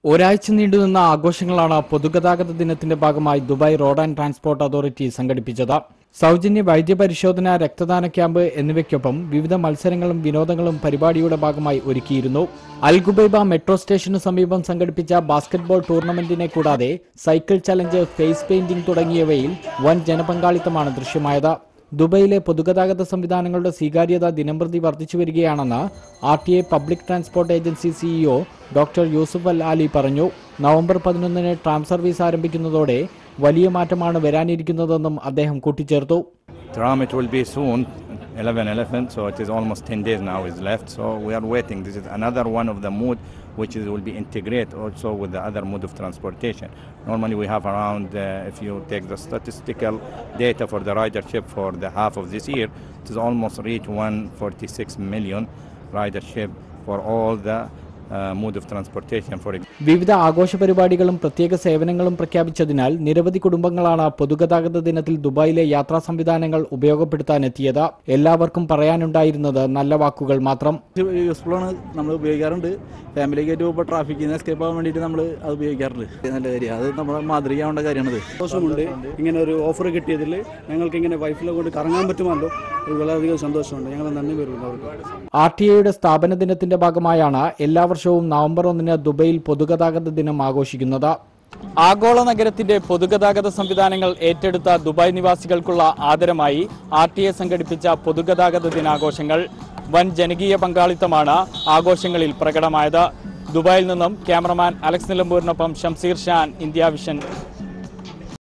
ഒരാഴ്ച നീണ്ടുനിന്ന ആഘോഷങ്ങളാണ് പൊതുഗതാഗത ദിനത്തിന്റെ ഭാഗമായി Dubai road and transport authority സംഘടിപ്പിച്ചത് സൗജന്യ വൈദ്യപരിശോധന രക്തദാന ക്യാമ്പ് എന്നിവയ്ക്കൊപ്പം വിവിധ മത്സരങ്ങളും വിനോദങ്ങളും പരിപാടിയുടെ ഭാഗമായി ഒരുക്കിയിരുന്നു അൽഗുബൈബ മെട്രോ സ്റ്റേഷനു സമീപം സംഘടിപ്പിച്ച ബാസ്കറ്റ്ബോൾ ടൂർണമെന്റിനെ കൂടാതെ സൈക്കിൾ ചലഞ്ച് ഫേസ് പെയിന്റിംഗ് തുടങ്ങിയവയിൽ വൻ ജനപങ്കാളിത്തമാണ് ദൃശ്യമായത് ദുബൈയിലെ പൊതുഗതാഗത സംവിധാനങ്ങളുടെ സ്വീകാര്യത ദിനംപ്രതി വർദ്ധിച്ചു വരികയാണെന്ന് R T A public transport agency CEO doctor Yousuf Al Ali പറഞ്ഞു നവംബർ പതിനൊന്നിന് ട്രാം സർവീസ് ആരംഭിക്കുന്നതോടെ വലിയ മാറ്റമാണ് വരാനിരിക്കുന്നതെന്നും അദ്ദേഹം കൂട്ടിച്ചേർത്തു Tram it will be soon, 11 11, so it is almost 10 days now is left. So we are waiting. This is another one of the mode which is, will be integrated also with the other mode of transportation. Normally we have around, uh, if you take the statistical data for the ridership for the half of this year, it is almost reached 146 million ridership for all the uh, mode of transportation. For example. വിവിധ ആഘോഷ പരിപാടികളും പ്രത്യേക സേവനങ്ങളും പ്രഖ്യാപിച്ചതിനാൽ നിരവധി കുടുംബങ്ങളാണ് പൊതുഗതാഗത ദിനത്തിൽ ദുബായിലെ യാത്രാ സംവിധാനങ്ങൾ ഉപയോഗപ്പെടുത്താനെത്തിയത് എല്ലാവർക്കും പറയാനുണ്ടായിരുന്നത് നല്ല വാക്കുകൾ മാത്രം യൂസ്ഫുൾ ആണ് നമ്മൾ ഉപയോഗിക്കാറുണ്ട് ഫാമിലിക്കായിട്ട് പോകുമ്പോൾ ട്രാഫിക്കിൽ നിന്ന് എസ്കേപ്പ് ആവാൻ വേണ്ടിയിട്ട് നമ്മൾ അത് ഉപയോഗിക്കാറുണ്ട് നല്ല കാര്യം അത് നമ്മുടെ മാതൃകയാവേണ്ട കാര്യമാണത് സന്തോഷമുണ്ട് ഇങ്ങനെ ഒരു ഓഫർ കിട്ടിയതിൽ ഞങ്ങൾക്ക് ഇങ്ങനെ വൈഫിലെ കൊണ്ട് കറങ്ങാൻ പറ്റുമല്ലോ ഒരു വളരെയധികം സന്തോഷമുണ്ട് ഞങ്ങൾ നന്ദി വരുന്നു അവർക്ക് ആർ ടി ഐയുടെ സ്ഥാപന ദിനത്തിന്റെ ഭാഗമായാണ് എല്ലാ വർഷവും നവംബർ ഒന്നിന് ദുബൈയിൽ പൊതുഗതാഗത ദിനം ആഘോഷിക്കുന്നത് ആഗോള നഗരത്തിന്റെ പൊതുഗതാഗത സംവിധാനങ്ങൾ ഏറ്റെടുത്ത ദുബായ് നിവാസികൾക്കുള്ള ആദരമായി ആർ ടി എ സംഘടിപ്പിച്ച പൊതുഗതാഗത ദിനാഘോഷങ്ങൾ വൻ ജനകീയ പങ്കാളിത്തമാണ് ആഘോഷങ്ങളിൽ പ്രകടമായത് ദുബായിൽ നിന്നും ക്യാമറമാൻ അലക്സ് നിലമ്പൂരിനൊപ്പം ഷംസീർ ഷാൻ ഇന്ത്യ വിഷൻ